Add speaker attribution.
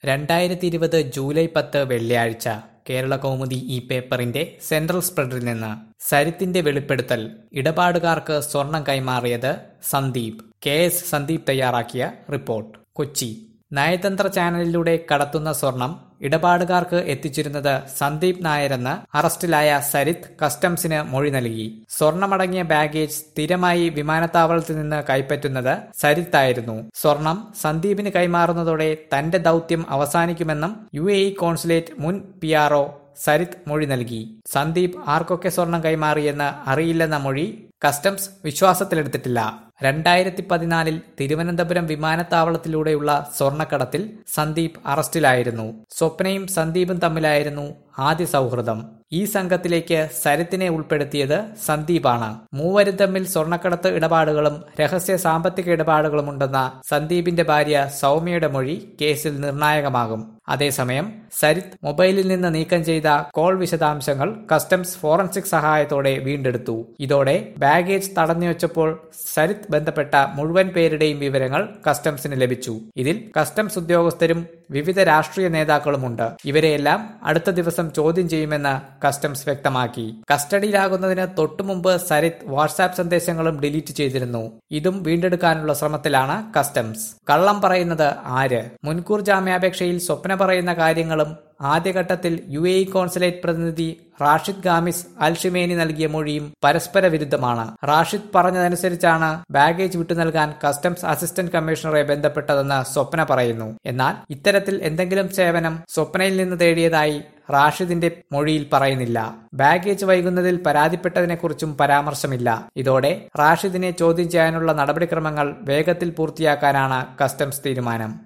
Speaker 1: രണ്ടായിരത്തി ഇരുപത് ജൂലൈ പത്ത് വെള്ളിയാഴ്ച കേരള കൗമുദി ഈ പേപ്പറിന്റെ സെൻട്രൽ സ്പ്രെഡിൽ നിന്ന് സരിത്തിന്റെ വെളിപ്പെടുത്തൽ ഇടപാടുകാർക്ക് സ്വർണം കൈമാറിയത് സന്ദീപ് കെ എസ് സന്ദീപ് തയ്യാറാക്കിയ റിപ്പോർട്ട് കൊച്ചി നയതന്ത്ര ചാനലിലൂടെ കടത്തുന്ന സ്വർണം ഇടപാടുകാർക്ക് എത്തിച്ചിരുന്നത് സന്ദീപ് നായരെന്ന് അറസ്റ്റിലായ സരിത്ത് കസ്റ്റംസിന് മൊഴി നൽകി സ്വർണമടങ്ങിയ ബാഗേജ് സ്ഥിരമായി വിമാനത്താവളത്തിൽ നിന്ന് കൈപ്പറ്റുന്നത് സരിത്തായിരുന്നു സ്വർണം സന്ദീപിന് കൈമാറുന്നതോടെ തന്റെ ദൗത്യം അവസാനിക്കുമെന്നും യു എ ഇ കോൺസുലേറ്റ് മുൻ പി ആർഒ സരിത്ത് മൊഴി നൽകി സന്ദീപ് ആർക്കൊക്കെ സ്വർണം കൈമാറിയെന്ന് അറിയില്ലെന്ന മൊഴി കസ്റ്റംസ് വിശ്വാസത്തിലെടുത്തിട്ടില്ല രണ്ടായിരത്തി പതിനാലിൽ തിരുവനന്തപുരം വിമാനത്താവളത്തിലൂടെയുള്ള സ്വർണ്ണക്കടത്തിൽ സന്ദീപ് അറസ്റ്റിലായിരുന്നു സ്വപ്നയും സന്ദീപും തമ്മിലായിരുന്നു ആദ്യ സൗഹൃദം ഈ സംഘത്തിലേക്ക് സരിത്തിനെ ഉൾപ്പെടുത്തിയത് സന്ദീപാണ് മൂവരും തമ്മിൽ സ്വർണ്ണക്കടത്ത് ഇടപാടുകളും രഹസ്യ സാമ്പത്തിക ഇടപാടുകളും ഉണ്ടെന്ന സന്ദീപിന്റെ ഭാര്യ സൗമ്യയുടെ മൊഴി കേസിൽ നിർണായകമാകും അതേസമയം സരിത്ത് മൊബൈലിൽ നിന്ന് നീക്കം ചെയ്ത കോൾ വിശദാംശങ്ങൾ കസ്റ്റംസ് ഫോറൻസിക് സഹായത്തോടെ വീണ്ടെടുത്തു ഇതോടെ ബാഗേജ് തടഞ്ഞുവെച്ചപ്പോൾ സരിത്ത് ബന്ധപ്പെട്ട മുഴുവൻ പേരുടെയും വിവരങ്ങൾ കസ്റ്റംസിന് ലഭിച്ചു ഇതിൽ കസ്റ്റംസ് ഉദ്യോഗസ്ഥരും വിവിധ രാഷ്ട്രീയ നേതാക്കളുമുണ്ട് ഇവരെയെല്ലാം അടുത്ത ദിവസം ചോദ്യം ചെയ്യുമെന്ന് കസ്റ്റംസ് വ്യക്തമാക്കി കസ്റ്റഡിയിലാകുന്നതിന് തൊട്ടുമുമ്പ് സരിത്ത് വാട്സാപ്പ് സന്ദേശങ്ങളും ഡിലീറ്റ് ചെയ്തിരുന്നു ഇതും വീണ്ടെടുക്കാനുള്ള ശ്രമത്തിലാണ് കസ്റ്റംസ് കള്ളം പറയുന്നത് ആര് മുൻകൂർ ജാമ്യാപേക്ഷയിൽ സ്വപ്ന പറയുന്ന കാര്യങ്ങളും ആദ്യഘട്ടത്തിൽ യു എ ഇ കോൺസുലേറ്റ് പ്രതിനിധി റാഷിദ് ഗാമിസ് അൽഷിമേനി നൽകിയ മൊഴിയും പരസ്പര വിരുദ്ധമാണ് റാഷിദ് പറഞ്ഞതനുസരിച്ചാണ് ബാഗേജ് വിട്ടു നൽകാൻ കസ്റ്റംസ് അസിസ്റ്റന്റ് കമ്മീഷണറെ ബന്ധപ്പെട്ടതെന്ന് സ്വപ്ന പറയുന്നു എന്നാൽ ഇത്തരത്തിൽ എന്തെങ്കിലും സേവനം സ്വപ്നയിൽ നിന്ന് തേടിയതായി റാഷിദിന്റെ മൊഴിയിൽ പറയുന്നില്ല ബാഗേജ് വൈകുന്നതിൽ പരാതിപ്പെട്ടതിനെക്കുറിച്ചും പരാമർശമില്ല ഇതോടെ റാഷിദിനെ ചോദ്യം ചെയ്യാനുള്ള നടപടിക്രമങ്ങൾ വേഗത്തിൽ പൂർത്തിയാക്കാനാണ് കസ്റ്റംസ് തീരുമാനം